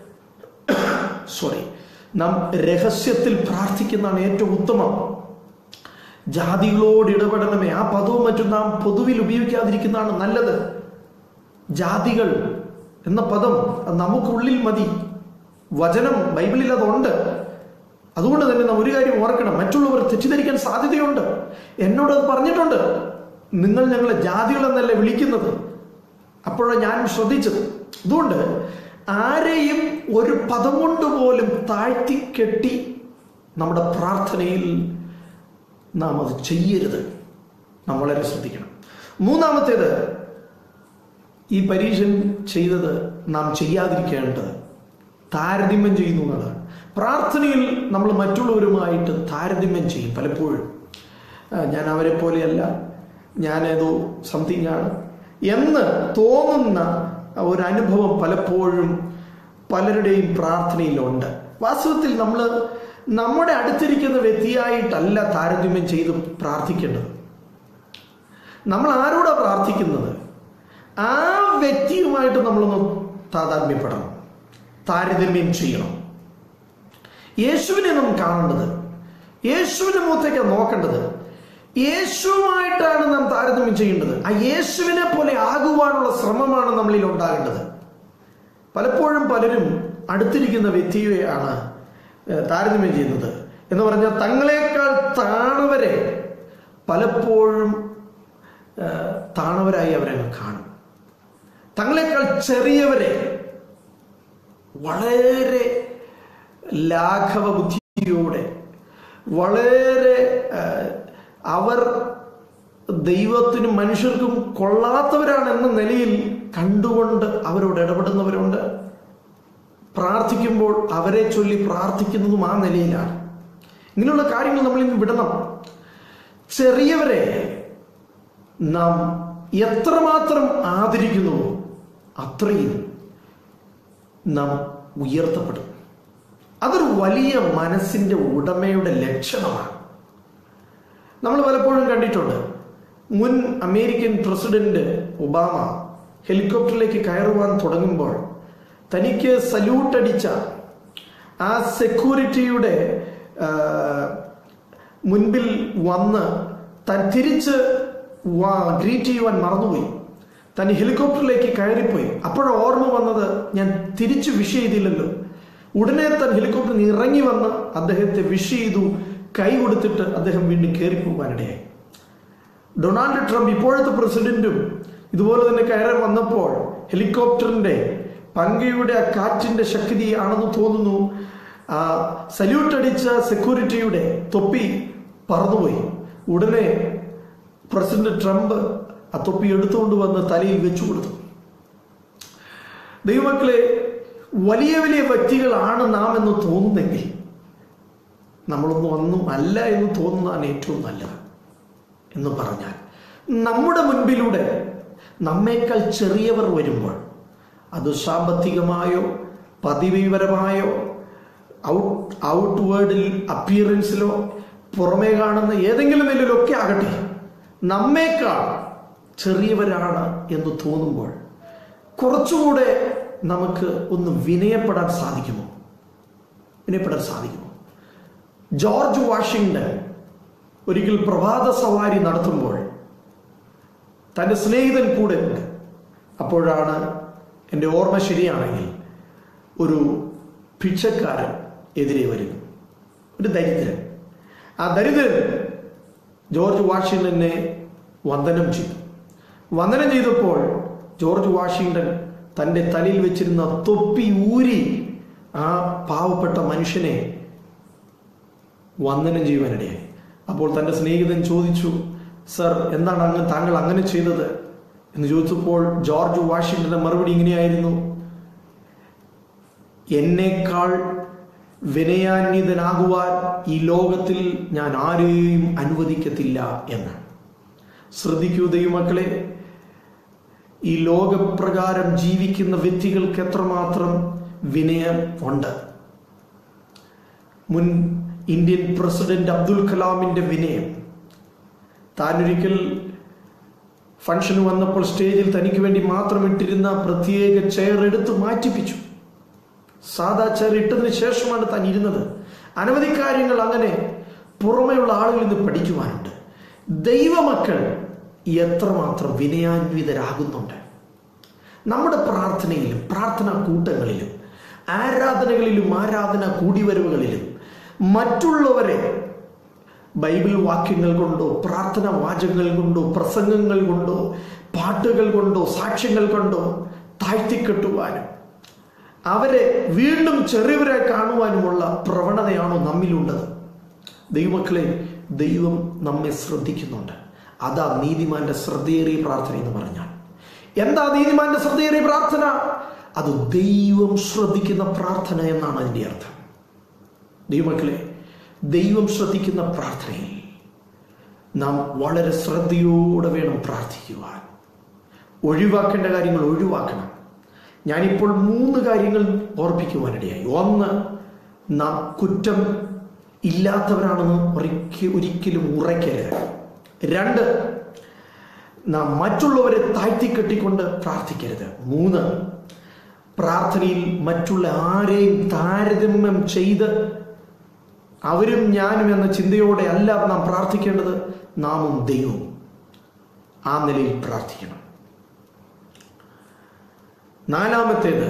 സോറി നാം രഹസ്യത്തിൽ പ്രാർത്ഥിക്കുന്നതാണ് ഏറ്റവും ഉത്തമം ജാതികളോട് ഇടപെടണമേ ആ പദവും മറ്റും നാം പൊതുവിൽ ഉപയോഗിക്കാതിരിക്കുന്നതാണ് നല്ലത് ജാതികൾ എന്ന പദം അത് നമുക്കുള്ളിൽ മതി വചനം ബൈബിളിൽ അതുണ്ട് അതുകൊണ്ട് തന്നെ നാം ഒരു കാര്യം ഓർക്കണം മറ്റുള്ളവർ തെറ്റിദ്ധരിക്കാൻ സാധ്യതയുണ്ട് എന്നോട് അത് പറഞ്ഞിട്ടുണ്ട് നിങ്ങൾ ഞങ്ങളെ ജാതികൾ എന്നല്ലേ വിളിക്കുന്നത് അപ്പോഴാണ് ഞാൻ ശ്രദ്ധിച്ചത് അതുകൊണ്ട് ആരെയും ഒരു പദം കൊണ്ട് പോലും താഴ്ത്തി കെട്ടി നമ്മുടെ പ്രാർത്ഥനയിൽ നാം അത് ചെയ്യരുത് നാം വളരെ ശ്രദ്ധിക്കണം മൂന്നാമത്തേത് ഈ പരീക്ഷൻ ചെയ്തത് നാം ചെയ്യാതിരിക്കേണ്ടത് താരതമ്യം ചെയ്യുന്നു എന്നതാണ് പ്രാർത്ഥനയിൽ നമ്മൾ മറ്റുള്ളവരുമായിട്ട് താരതമ്യം ചെയ്യും പലപ്പോഴും ആ, ഞാൻ അവരെ പോലെയല്ല ഞാനേതോ സംതിങ് ആണ് എന്ന് തോന്നുന്ന ഒരു അനുഭവം പലപ്പോഴും പലരുടെയും പ്രാർത്ഥനയിലുണ്ട് വാസ്തവത്തിൽ നമ്മൾ നമ്മുടെ അടുത്തിരിക്കുന്ന വ്യക്തിയായിട്ടല്ല താരതമ്യം ചെയ്ത് പ്രാർത്ഥിക്കേണ്ടത് നമ്മൾ ആരോടാ പ്രാർത്ഥിക്കുന്നത് ആ വ്യക്തിയുമായിട്ട് നമ്മളൊന്ന് താതാത്മ്യപ്പെടണം താരതമ്യം ചെയ്യണം യേശുവിനെ നാം കാണേണ്ടത് യേശുവിന്റെ മുഖത്തേക്ക് നോക്കേണ്ടത് യേശുവുമായിട്ടാണ് നാം താരതമ്യം ചെയ്യേണ്ടത് ആ യേശുവിനെ പോലെ ആകുവാനുള്ള ശ്രമമാണ് നമ്മളിൽ ഉണ്ടാകേണ്ടത് പലപ്പോഴും പലരും അടുത്തിരിക്കുന്ന വ്യക്തിയെയാണ് ഏഹ്, താരതമ്യം ചെയ്യുന്നത് എന്ന് പറഞ്ഞാൽ തങ്ങളെക്കാൾ താണവരെ പലപ്പോഴും ഏഹ്, താണവരായി അവരെ കാണും തങ്ങളെക്കാൾ ചെറിയവരെ വളരെ ലാഘവ ബുദ്ധിയോടെ വളരെ ഏഹ്, അവർ ദൈവത്തിനും മനുഷ്യർക്കും കൊള്ളാത്തവരാണെന്ന നിലയിൽ കണ്ടുകൊണ്ട് അവരോട് ഇടപെടുന്നവരുണ്ട് പ്രാർത്ഥിക്കുമ്പോൾ അവരെ ചൊല്ലി പ്രാർത്ഥിക്കുന്നതും ആ നിലയിലാണ് ഇങ്ങനെയുള്ള കാര്യങ്ങൾ നമ്മൾ ഇന്ന് വിടണം ചെറിയവരെ നാം എത്രമാത്രം ആദരിക്കുന്നുവോ അത്രയും നാം ഉയർത്തപ്പെടും അതൊരു വലിയ മനസ്സിന്റെ ഉടമയുടെ ലക്ഷണമാണ് നമ്മൾ പലപ്പോഴും കണ്ടിട്ടുണ്ട് മുൻ അമേരിക്കൻ പ്രസിഡന്റ് ഒബാമ ഹെലികോപ്റ്ററിലേക്ക് കയറുവാൻ തുടങ്ങുമ്പോൾ തനിക്ക് സല്യൂട്ട് അടിച്ച ആ സെക്യൂരിറ്റിയുടെ ആ, മുൻപിൽ വന്ന് താൻ തിരിച്ച് ഗ്രീറ്റ് ചെയ്യുവാൻ മറന്നുപോയി താൻ ഹെലികോപ്റ്ററിലേക്ക് കയറിപ്പോയി അപ്പോഴാണ് ഓർമ്മ വന്നത് ഞാൻ തിരിച്ചു വിഷ് ചെയ്തില്ലല്ലോ ഉടനെ താൻ ഹെലികോപ്റ്ററിൽ നിന്ന് ഇറങ്ങി വന്ന് അദ്ദേഹത്തെ വിഷ് ചെയ്തു കൈ കൊടുത്തിട്ട് അദ്ദേഹം വീണ്ടും കയറിപ്പോകാനിടയായി ഡൊണാൾഡ് ട്രംപ് ഇപ്പോഴത്തെ പ്രസിഡന്റും ഇതുപോലെ തന്നെ കയറി വന്നപ്പോൾ ഹെലികോപ്റ്ററിന്റെ പങ്കയുടെ ആ കാറ്റിന്റെ ശക്തിയാണെന്ന് തോന്നുന്നു ആ സല്യൂട്ട് അടിച്ച സെക്യൂരിറ്റിയുടെ തൊപ്പി പറന്നുപോയി ഉടനെ പ്രസിഡന്റ് ട്രംപ് ആ തൊപ്പി എടുത്തുകൊണ്ട് വന്ന് തലയിൽ വെച്ചു കൊടുത്തു ദൈവമക്കളെ വലിയ വലിയ വ്യക്തികളാണ് നാം എന്ന് തോന്നുന്നെങ്കിൽ നമ്മളൊന്നും ഒന്നും അല്ല എന്ന് തോന്നുന്നതാണ് ഏറ്റവും നല്ലത് എന്ന് പറഞ്ഞാൽ നമ്മുടെ മുൻപിലൂടെ നമ്മേക്കാൾ ചെറിയവർ വരുമ്പോൾ അത് സാമ്പത്തികമായോ പതിവിപരമായോ ഔട്ട് ഔട്ട്വേർഡിൽ അപ്പിയറൻസിലോ പുറമേ കാണുന്ന ഏതെങ്കിലും നിലയിലൊക്കെ ആകട്ടെ നമ്മേക്കാൾ ചെറിയവരാണ് എന്ന് തോന്നുമ്പോൾ കുറച്ചുകൂടെ നമുക്ക് ഒന്ന് വിനയപ്പെടാൻ സാധിക്കുമോ വിനയപ്പെടാൻ സാധിക്കുമോ ജോർജ് വാഷിങ്ടൺ ഒരിക്കൽ പ്രഭാത സവാരി നടത്തുമ്പോൾ തൻ്റെ സ്നേഹിതൻ കൂടെ ഉണ്ട് അപ്പോഴാണ് എൻ്റെ ഓർമ്മ ശരിയാണെങ്കിൽ ഒരു ഭിക്ഷക്കാരൻ എതിരെ വരുന്നു ഒരു ദരിദ്രൻ ആ ദരിദ്രൻ ജോർജ് വാഷിങ്ടനെ വന്ദനം ചെയ്തു വന്ദനം ചെയ്തപ്പോൾ ജോർജ് വാഷിങ്ടൺ തൻ്റെ തലയിൽ വെച്ചിരുന്ന തൊപ്പി ഊരി ആ പാവപ്പെട്ട മനുഷ്യനെ വന്ദനം ചെയ്യുവാനിടയായി അപ്പോൾ തൻ്റെ സ്നേഹിതൻ ചോദിച്ചു സർ എന്താണ് അങ്ങ് താങ്കൾ അങ്ങനെ ചെയ്തത് എന്ന് ചോദിച്ചപ്പോൾ ജോർജ് വാഷിങ്ടന്റെ മറുപടി ഇങ്ങനെയായിരുന്നു എന്നേക്കാൾ വിനയാന്വിതനാകുവാൻ ഈ ലോകത്തിൽ ഞാൻ ആരെയും അനുവദിക്കത്തില്ല എന്ന് ശ്രദ്ധിക്കൂ ദൈവമക്കളെ ഈ ലോകപ്രകാരം ജീവിക്കുന്ന വ്യക്തികൾക്ക് എത്രമാത്രം വിനയം ഉണ്ട് മുൻ ഇന്ത്യൻ പ്രസിഡന്റ് അബ്ദുൽ കലാമിന്റെ വിനയം താനൊരിക്കൽ ഫംഗ്ഷന് വന്നപ്പോൾ സ്റ്റേജിൽ തനിക്ക് വേണ്ടി മാത്രം ഇട്ടിരുന്ന പ്രത്യേക ചെയർ എടുത്ത് മാറ്റിപ്പിച്ചു സാധാ ചെയർ ഇട്ടതിന് ശേഷമാണ് താൻ ഇരുന്നത് അനവധി കാര്യങ്ങൾ അങ്ങനെ പുറമെയുള്ള ആളുകളിൽ നിന്ന് പഠിക്കുവാനുണ്ട് ദൈവമക്കൾ എത്രമാത്രം വിനയാന്വിതരാകുന്നുണ്ട് നമ്മുടെ പ്രാർത്ഥനയിലും പ്രാർത്ഥനാ കൂട്ടങ്ങളിലും ആരാധനകളിലും ആരാധന കൂടിവരവുകളിലും മറ്റുള്ളവരെ ബൈബിൾ വാക്യങ്ങൾ കൊണ്ടോ പ്രാർത്ഥന വാചകങ്ങൾ കൊണ്ടോ പ്രസംഗങ്ങൾ കൊണ്ടോ പാട്ടുകൾ കൊണ്ടോ സാക്ഷ്യങ്ങൾ കൊണ്ടോ താഴ്ത്തിക്കെട്ടുവാനും അവരെ വീണ്ടും ചെറിയവരായി കാണുവാനുമുള്ള പ്രവണതയാണോ നമ്മിലുള്ളത് ദൈവമക്കളെ ദൈവം നമ്മെ ശ്രദ്ധിക്കുന്നുണ്ട് അതാ നീതിമാന്റെ ശ്രദ്ധയേറിയ പ്രാർത്ഥന എന്ന് പറഞ്ഞാൽ എന്താ നീതിമാന്റെ ശ്രദ്ധയേറിയ പ്രാർത്ഥന അത് ദൈവം ശ്രദ്ധിക്കുന്ന പ്രാർത്ഥന എന്നാണ് അതിന്റെ അർത്ഥം ദൈവമക്കളെ ദൈവം ശ്രദ്ധിക്കുന്ന പ്രാർത്ഥനയിൽ നാം വളരെ ശ്രദ്ധയോടെ വേണം പ്രാർത്ഥിക്കുവാൻ ഒഴിവാക്കേണ്ട കാര്യങ്ങൾ ഒഴിവാക്കണം ഞാനിപ്പോൾ മൂന്ന് കാര്യങ്ങൾ ഓർപ്പിക്കുവാനിടയായി ഒന്ന് നാം കുറ്റം ഇല്ലാത്തവരാണെന്ന് ഒരിക്കൽ ഒരിക്കലും ഉറയ്ക്കരുത് രണ്ട് നാം മറ്റുള്ളവരെ താഴ്ത്തിക്കെട്ടിക്കൊണ്ട് പ്രാർത്ഥിക്കരുത് മൂന്ന് പ്രാർത്ഥനയിൽ മറ്റുള്ള ആരെയും താരതമ്യം ചെയ്ത് അവരും ഞാനും എന്ന ചിന്തയോടെ അല്ല നാം പ്രാർത്ഥിക്കേണ്ടത് നാമും ദൈവവും ആ നിലയിൽ പ്രാർത്ഥിക്കണം നാലാമത്തേത്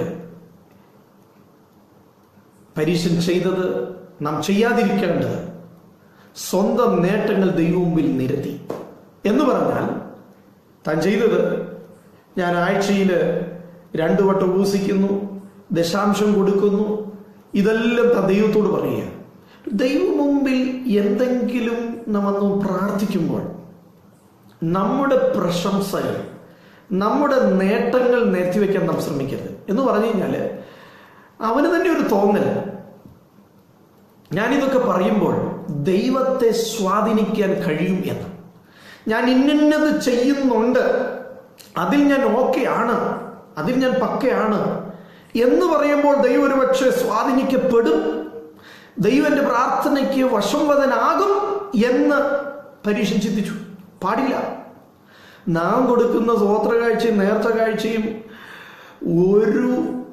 പരീക്ഷൻ ചെയ്തത് നാം ചെയ്യാതിരിക്കേണ്ടത് സ്വന്തം നേട്ടങ്ങൾ ദൈവമുമ്പിൽ നിരത്തി എന്ന് പറഞ്ഞാൽ താൻ ചെയ്തത് ഞാൻ ആഴ്ചയിൽ രണ്ടു വട്ടം ഊസിക്കുന്നു ദശാംശം കൊടുക്കുന്നു ഇതെല്ലാം താൻ ദൈവത്തോട് പറയുക ദൈവം മുമ്പിൽ എന്തെങ്കിലും നമ്മൊന്ന് പ്രാർത്ഥിക്കുമ്പോൾ നമ്മുടെ പ്രശംസകൾ നമ്മുടെ നേട്ടങ്ങൾ നിരത്തിവെക്കാൻ നാം ശ്രമിക്കരുത് എന്ന് പറഞ്ഞു കഴിഞ്ഞാൽ അവന് തന്നെ ഒരു തോന്നൽ ഞാനിതൊക്കെ പറയുമ്പോൾ ദൈവത്തെ സ്വാധീനിക്കാൻ കഴിയും എന്ന് ഞാൻ ഇന്നത് ചെയ്യുന്നുണ്ട് അതിൽ ഞാൻ ഓക്കെ ആണ് അതിൽ ഞാൻ പക്കയാണ് എന്ന് പറയുമ്പോൾ ദൈവം ഒരു പക്ഷേ സ്വാധീനിക്കപ്പെടും ദൈവം എൻ്റെ പ്രാർത്ഥനയ്ക്ക് വശംവദനാകും എന്ന് പരീക്ഷ ചിന്തിച്ചു പാടില്ല നാം കൊടുക്കുന്ന സ്വോത്ര കാഴ്ചയും നേർച്ച കാഴ്ചയും ഒരു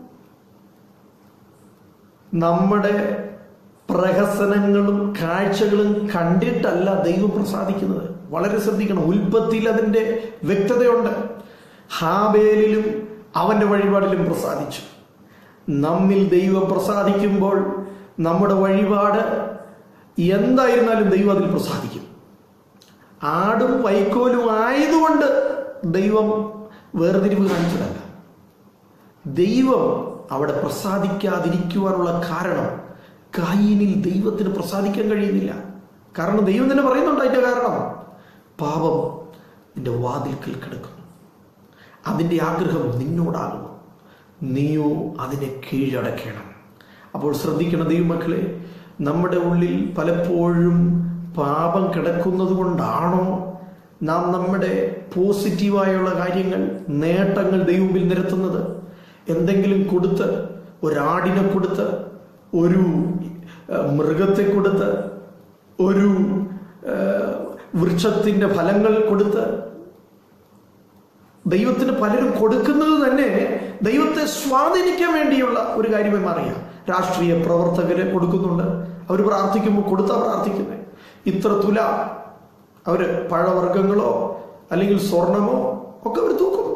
നമ്മുടെ പ്രഹസനങ്ങളും കാഴ്ചകളും കണ്ടിട്ടല്ല ദൈവം പ്രസാദിക്കുന്നത് വളരെ ശ്രദ്ധിക്കണം ഉൽപ്പത്തിയിൽ അതിൻ്റെ വ്യക്തതയുണ്ട് ഹാബേലിലും അവന്റെ വഴിപാടിലും പ്രസാദിച്ചു നമ്മിൽ ദൈവം പ്രസാദിക്കുമ്പോൾ നമ്മുടെ വഴിപാട് എന്തായിരുന്നാലും ദൈവം അതിൽ പ്രസാദിക്കും ആടും വൈക്കോലും ആയതുകൊണ്ട് ദൈവം വേർതിരിവ് കാണിച്ചതല്ല ദൈവം അവിടെ പ്രസാദിക്കാതിരിക്കുവാനുള്ള കാരണം കായിനിൽ ദൈവത്തിന് പ്രസാദിക്കാൻ കഴിയുന്നില്ല കാരണം ദൈവം തന്നെ പറയുന്നുണ്ട് അതിന്റെ കാരണം പാപം നിന്റെ വാതിൽക്കൽ കിടക്കുന്നു അതിന്റെ ആഗ്രഹം നിന്നോടാകുന്നു നീയോ അതിനെ കീഴടക്കണം അപ്പോൾ ശ്രദ്ധിക്കണം ദൈവമക്കളെ നമ്മുടെ ഉള്ളിൽ പലപ്പോഴും പാപം കിടക്കുന്നത് കൊണ്ടാണോ നാം നമ്മുടെ പോസിറ്റീവായുള്ള കാര്യങ്ങൾ നേട്ടങ്ങൾ ദൈവത്തിൽ നിരത്തുന്നത് എന്തെങ്കിലും കൊടുത്ത് ഒരാടിനെ കൊടുത്ത് ഒരു ഏഹ്, മൃഗത്തെ കൊടുത്ത് ഒരു ഏഹ്, വൃക്ഷത്തിന്റെ ഫലങ്ങൾ കൊടുത്ത് ദൈവത്തിന് പലരും കൊടുക്കുന്നത് തന്നെ ദൈവത്തെ സ്വാധീനിക്കാൻ വേണ്ടിയുള്ള ഒരു കാര്യമായി മാറിയ രാഷ്ട്രീയ പ്രവർത്തകര് കൊടുക്കുന്നുണ്ട് അവർ പ്രാർത്ഥിക്കുമ്പോൾ കൊടുത്താ പ്രാർത്ഥിക്കുന്നത് ഇത്ര തുല അവര് പഴവർഗ്ഗങ്ങളോ അല്ലെങ്കിൽ സ്വർണമോ ഒക്കെ അവർ തൂക്കുന്നു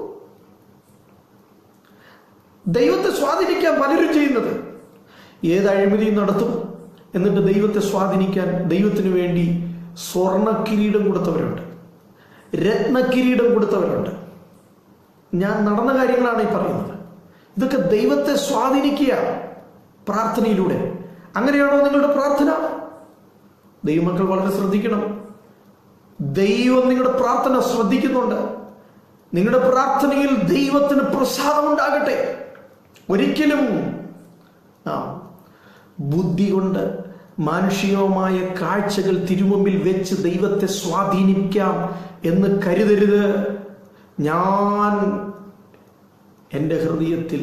ദൈവത്തെ സ്വാധീനിക്കാൻ പലരും ചെയ്യുന്നത് ഏത് അഴിമതിയും നടത്തും എന്നിട്ട് ദൈവത്തെ സ്വാധീനിക്കാൻ ദൈവത്തിന് വേണ്ടി സ്വർണ്ണ കിരീടം കൊടുത്തവരുണ്ട് രത്നകിരീടം കൊടുത്തവരുണ്ട് ഞാൻ നടന്ന കാര്യങ്ങളാണ് ഈ പറയുന്നത് ഇതൊക്കെ ദൈവത്തെ സ്വാധീനിക്കുക പ്രാർത്ഥനയിലൂടെ അങ്ങനെയാണോ നിങ്ങളുടെ പ്രാർത്ഥന ദൈവമക്കൾ വളരെ ശ്രദ്ധിക്കണം ദൈവം നിങ്ങളുടെ പ്രാർത്ഥന ശ്രദ്ധിക്കുന്നുണ്ട് നിങ്ങളുടെ പ്രാർത്ഥനയിൽ ദൈവത്തിന് പ്രസാദം ഉണ്ടാകട്ടെ ഒരിക്കലും ആ ബുദ്ധി കൊണ്ട് മാനുഷികമായ കാഴ്ചകൾ തിരുമുമ്പിൽ വെച്ച് ദൈവത്തെ സ്വാധീനിക്കാം എന്ന് കരുതരുത് ഞാൻ എൻ്റെ ഹൃദയത്തിൽ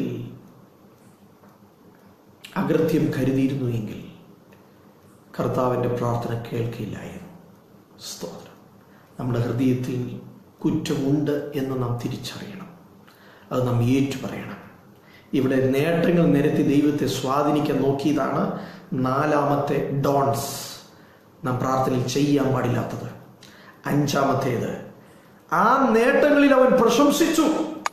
അകൃത്യം കരുതിയിരുന്നു എങ്കിൽ കർത്താവിൻ്റെ പ്രാർത്ഥന കേൾക്കില്ലായിരുന്നു സ്തോത്രം നമ്മുടെ ഹൃദയത്തിൽ കുറ്റമുണ്ട് എന്ന് നാം തിരിച്ചറിയണം അത് നാം ഏറ്റു പറയണം ഇവിടെ നേട്ടങ്ങൾ നിരത്തി ദൈവത്തെ സ്വാധീനിക്കാൻ നോക്കിയതാണ് നാലാമത്തെ ഡോൺസ് നാം പ്രാർത്ഥനയിൽ ചെയ്യാൻ പാടില്ലാത്തത് അഞ്ചാമത്തേത് ആ നേട്ടങ്ങളിൽ അവൻ പ്രശംസിച്ചു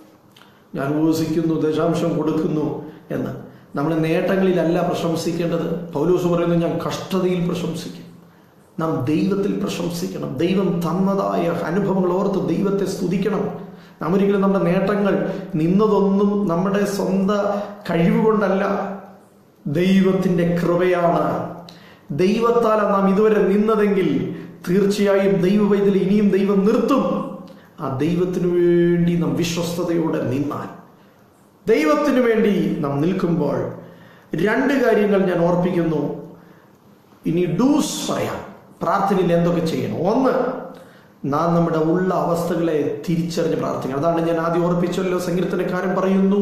ഞാൻ ഉപസിക്കുന്നു ദശാംശം കൊടുക്കുന്നു എന്ന് നമ്മൾ നേട്ടങ്ങളിലല്ല പ്രശംസിക്കേണ്ടത് പൗലൂസ് പറയുന്നു ഞാൻ കഷ്ടതയിൽ പ്രശംസിക്കും നാം ദൈവത്തിൽ പ്രശംസിക്കണം ദൈവം തന്നതായ അനുഭവങ്ങൾ ഓർത്ത് ദൈവത്തെ സ്തുതിക്കണം നാം ഒരിക്കലും നമ്മുടെ നേട്ടങ്ങൾ നിന്നതൊന്നും നമ്മുടെ സ്വന്തം കഴിവ് കൊണ്ടല്ല ദൈവത്തിന്റെ കൃപയാണ് ദൈവത്താൽ നാം ഇതുവരെ നിന്നതെങ്കിൽ തീർച്ചയായും ദൈവവൈദ്യൽ ഇനിയും ദൈവം നിർത്തും ആ ദൈവത്തിനു വേണ്ടി നാം വിശ്വസ്തയോടെ നിന്നാൽ ദൈവത്തിനു വേണ്ടി നാം നിൽക്കുമ്പോൾ രണ്ട് കാര്യങ്ങൾ ഞാൻ ഓർപ്പിക്കുന്നു ഇനി ഡൂസ് പറയാം പ്രാർത്ഥനയിൽ എന്തൊക്കെ ചെയ്യണം ഒന്ന് നാം നമ്മുടെ ഉള്ള അവസ്ഥകളെ തിരിച്ചറിഞ്ഞ് പ്രാർത്ഥിക്കണം അതാണ് ഞാൻ ആദ്യം ഓർപ്പിച്ചല്ലോ സങ്കീർത്തനക്കാരൻ പറയുന്നു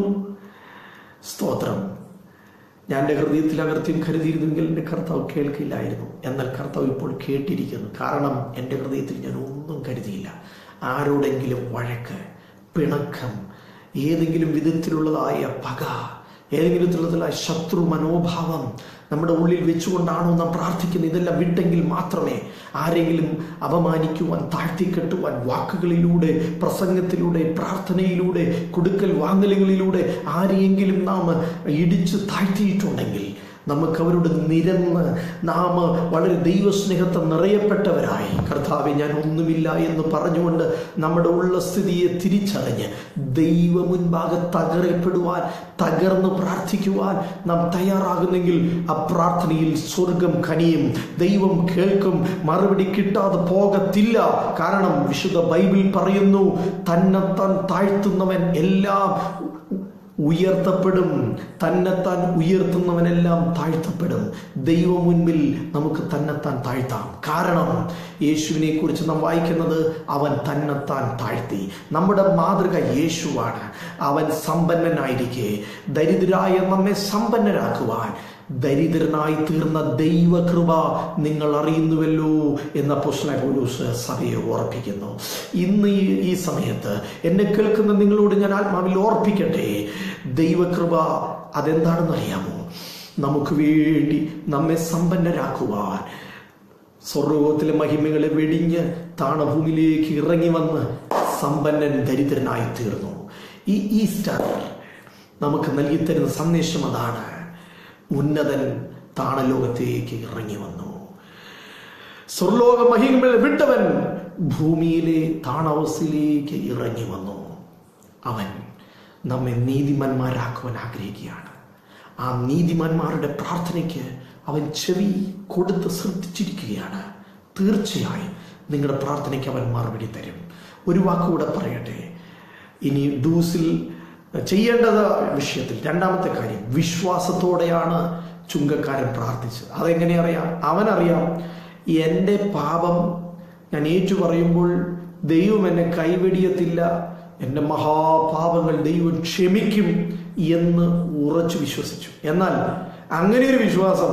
സ്തോത്രം ഞാൻ എൻ്റെ ഹൃദയത്തിൽ അകൃത്യം കരുതിയിരുന്നെങ്കിൽ എൻ്റെ കർത്താവ് കേൾക്കില്ലായിരുന്നു എന്നാൽ കർത്താവ് ഇപ്പോൾ കേട്ടിരിക്കുന്നു കാരണം എൻ്റെ ഹൃദയത്തിൽ ഞാൻ ഒന്നും കരുതിയില്ല ആരോടെങ്കിലും വഴക്ക് പിണക്കം ഏതെങ്കിലും വിധത്തിലുള്ളതായ പക ഏതെങ്കിലും വിധത്തിലുള്ളതായ ശത്രു മനോഭാവം നമ്മുടെ ഉള്ളിൽ വെച്ചുകൊണ്ടാണോ നാം പ്രാർത്ഥിക്കുന്നത് ഇതെല്ലാം വിട്ടെങ്കിൽ മാത്രമേ ആരെങ്കിലും അപമാനിക്കുവാൻ താഴ്ത്തിക്കെട്ടുവാൻ വാക്കുകളിലൂടെ പ്രസംഗത്തിലൂടെ പ്രാർത്ഥനയിലൂടെ കൊടുക്കൽ വാങ്ങലുകളിലൂടെ ആരെയെങ്കിലും നാം ഇടിച്ച് താഴ്ത്തിയിട്ടുണ്ടെങ്കിൽ നമുക്ക് അവരോട് നിരന്ന് നാം വളരെ ദൈവസ്നേഹത്തെ നിറയപ്പെട്ടവരായി കർത്താവെ ഞാൻ ഒന്നുമില്ല എന്ന് പറഞ്ഞുകൊണ്ട് നമ്മുടെ ഉള്ള സ്ഥിതിയെ തിരിച്ചറിഞ്ഞ് ദൈവ മുൻപാകെ തകരപ്പെടുവാൻ തകർന്ന് പ്രാർത്ഥിക്കുവാൻ നാം തയ്യാറാകുന്നെങ്കിൽ ആ പ്രാർത്ഥനയിൽ സ്വർഗം കനിയും ദൈവം കേൾക്കും മറുപടി കിട്ടാതെ പോകത്തില്ല കാരണം വിശുദ്ധ ബൈബിൾ പറയുന്നു തന്നെത്താൻ താഴ്ത്തുന്നവൻ എല്ലാം ഉയർത്തപ്പെടും തന്നെത്താൻ ഉയർത്തുന്നവനെല്ലാം താഴ്ത്തപ്പെടും ദൈവം മുൻപിൽ നമുക്ക് തന്നെത്താൻ താഴ്ത്താം കാരണം യേശുവിനെ കുറിച്ച് നാം വായിക്കുന്നത് അവൻ തന്നെത്താൻ താഴ്ത്തി നമ്മുടെ മാതൃക യേശുവാണ് അവൻ സമ്പന്നനായിരിക്കെ ദരിദ്രായ നമ്മെ സമ്പന്നരാക്കുവാൻ ദരിദ്രനായി തീർന്ന ദൈവകൃപ നിങ്ങൾ അറിയുന്നുവല്ലോ എന്ന പൊസ്ല പോലൂസ് സഭയെ ഓർപ്പിക്കുന്നു ഇന്ന് ഈ ഈ സമയത്ത് എന്നെ കേൾക്കുന്ന നിങ്ങളോട് ഞാൻ ആത്മാവിൽ ഓർപ്പിക്കട്ടെ ദൈവകൃപ അതെന്താണെന്ന് അറിയാമോ നമുക്ക് വേണ്ടി നമ്മെ സമ്പന്നരാക്കുവാൻ സ്വർഗത്തിലെ മഹിമകളെ വെടിഞ്ഞ് താണഭൂമിയിലേക്ക് ഇറങ്ങി വന്ന് സമ്പന്നൻ ദരിദ്രനായി തീർന്നു ഈ ഈസ്റ്റർ നമുക്ക് നൽകിത്തരുന്ന സന്ദേശം അതാണ് ഉന്നതൻ താണലോകത്തേക്ക് ഇറങ്ങി വന്നു സ്വർലോക മഹിമകളെ വിട്ടവൻ ഭൂമിയിലെ താണവസ്ഥയിലേക്ക് ഇറങ്ങി വന്നു അവൻ നമ്മെ നീതിമാന്മാരാക്കുവാൻ ആഗ്രഹിക്കുകയാണ് ആ നീതിമാന്മാരുടെ പ്രാർത്ഥനയ്ക്ക് അവൻ ചെവി കൊടുത്ത് ശ്രദ്ധിച്ചിരിക്കുകയാണ് തീർച്ചയായും നിങ്ങളുടെ പ്രാർത്ഥനയ്ക്ക് അവൻ മറുപടി തരും ഒരു വാക്കുകൂടെ പറയട്ടെ ഇനി ഡൂസിൽ ചെയ്യേണ്ടത് വിഷയത്തിൽ രണ്ടാമത്തെ കാര്യം വിശ്വാസത്തോടെയാണ് ചുങ്കക്കാരൻ പ്രാർത്ഥിച്ചത് അതെങ്ങനെ അറിയാം അവനറിയാം എൻ്റെ പാപം ഞാൻ ഏറ്റു പറയുമ്പോൾ ദൈവം എന്നെ കൈവെടിയത്തില്ല എൻ്റെ മഹാപാപങ്ങൾ ദൈവം ക്ഷമിക്കും എന്ന് ഉറച്ചു വിശ്വസിച്ചു എന്നാൽ അങ്ങനെ ഒരു വിശ്വാസം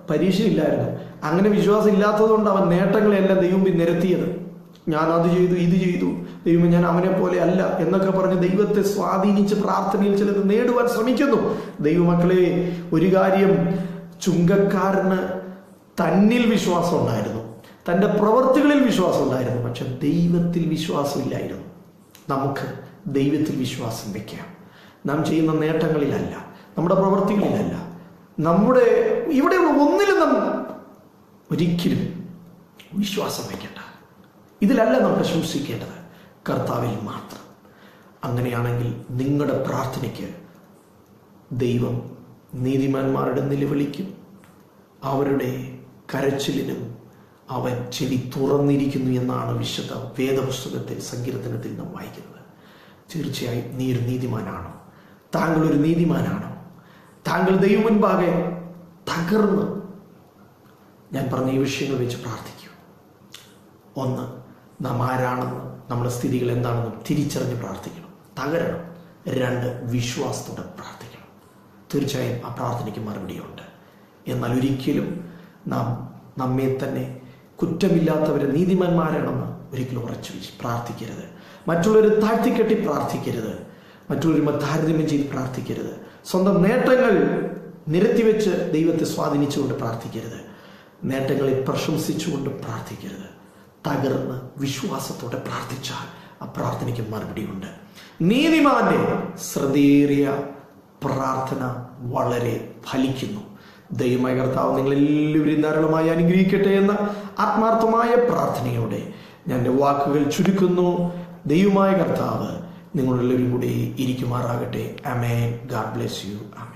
പരീക്ഷയില്ലായിരുന്നു അങ്ങനെ വിശ്വാസം ഇല്ലാത്തതുകൊണ്ട് അവൻ നേട്ടങ്ങളെല്ലാം ദൈവം നിരത്തിയത് ഞാൻ അത് ചെയ്തു ഇത് ചെയ്തു ദൈവം ഞാൻ അവനെ പോലെ അല്ല എന്നൊക്കെ പറഞ്ഞ് ദൈവത്തെ സ്വാധീനിച്ച് പ്രാർത്ഥനയിൽ ചിലത് നേടുവാൻ ശ്രമിക്കുന്നു ദൈവമക്കളെ ഒരു കാര്യം ചുങ്കക്കാരന് തന്നിൽ വിശ്വാസം ഉണ്ടായിരുന്നു തൻ്റെ പ്രവൃത്തികളിൽ വിശ്വാസം ഉണ്ടായിരുന്നു പക്ഷെ ദൈവത്തിൽ വിശ്വാസമില്ലായിരുന്നു നമുക്ക് ദൈവത്തിൽ വിശ്വാസം വെക്കാം നാം ചെയ്യുന്ന നേട്ടങ്ങളിലല്ല നമ്മുടെ പ്രവൃത്തികളിലല്ല നമ്മുടെ ഇവിടെയുള്ള ഒന്നിലും നാം ഒരിക്കലും വിശ്വാസം വയ്ക്കണ്ട ഇതിലല്ല നാം പ്രശംസിക്കേണ്ടത് കർത്താവിൽ മാത്രം അങ്ങനെയാണെങ്കിൽ നിങ്ങളുടെ പ്രാർത്ഥനയ്ക്ക് ദൈവം നീതിമാന്മാരുടെ നിലവിളിക്കും അവരുടെ കരച്ചിലിനും അവൻ ചെവി തുറന്നിരിക്കുന്നു എന്നാണ് വിശുദ്ധ വേദപുസ്തകത്തിൽ സങ്കീർത്തനത്തിൽ നാം വായിക്കുന്നത് തീർച്ചയായും നീ ഒരു നീതിമാനാണോ താങ്കൾ ഒരു നീതിമാനാണോ താങ്കൾ ദൈവം മുൻപാകെ തകർന്ന് ഞാൻ പറഞ്ഞ ഈ വിഷയങ്ങൾ വെച്ച് പ്രാർത്ഥിക്കൂ ഒന്ന് നാം ആരാണെന്ന് നമ്മുടെ സ്ഥിതികൾ എന്താണെന്നും തിരിച്ചറിഞ്ഞ് പ്രാർത്ഥിക്കണം തകരണം രണ്ട് വിശ്വാസത്തോടെ പ്രാർത്ഥിക്കണം തീർച്ചയായും ആ പ്രാർത്ഥനയ്ക്ക് മറുപടിയുണ്ട് എന്നാൽ ഒരിക്കലും നാം നമ്മെ തന്നെ കുറ്റമില്ലാത്തവരെ നീതിമാന്മാരാണെന്ന് ഒരിക്കലും ഉറച്ചു വിശ്വ- പ്രാർത്ഥിക്കരുത് മറ്റുള്ളവരെ താഴ്ത്തിക്കെട്ടി പ്രാർത്ഥിക്കരുത് മറ്റുള്ളവരുമായി താരതമ്യം ചെയ്ത് പ്രാർത്ഥിക്കരുത് സ്വന്തം നേട്ടങ്ങൾ നിരത്തിവെച്ച് ദൈവത്തെ സ്വാധീനിച്ചുകൊണ്ട് പ്രാർത്ഥിക്കരുത് നേട്ടങ്ങളെ പ്രശംസിച്ചുകൊണ്ട് പ്രാർത്ഥിക്കരുത് തകർന്ന് വിശ്വാസത്തോടെ പ്രാർത്ഥിച്ചാൽ ആ പ്രാർത്ഥനയ്ക്ക് മറുപടിയുണ്ട് നീതിമാന്റെ ശ്രദ്ധേറിയ പ്രാർത്ഥന വളരെ ഫലിക്കുന്നു ദൈവമായ കർത്താവ് നിങ്ങളെല്ലാവരും ധാരാളമായി അനുഗ്രഹിക്കട്ടെ എന്ന ആത്മാർത്ഥമായ പ്രാർത്ഥനയോടെ ഞാൻ എൻ്റെ വാക്കുകൾ ചുരുക്കുന്നു ദൈവമായ കർത്താവ് നിങ്ങളെല്ലാവരും കൂടി ഇരിക്കുമാറാകട്ടെ amen God bless you amen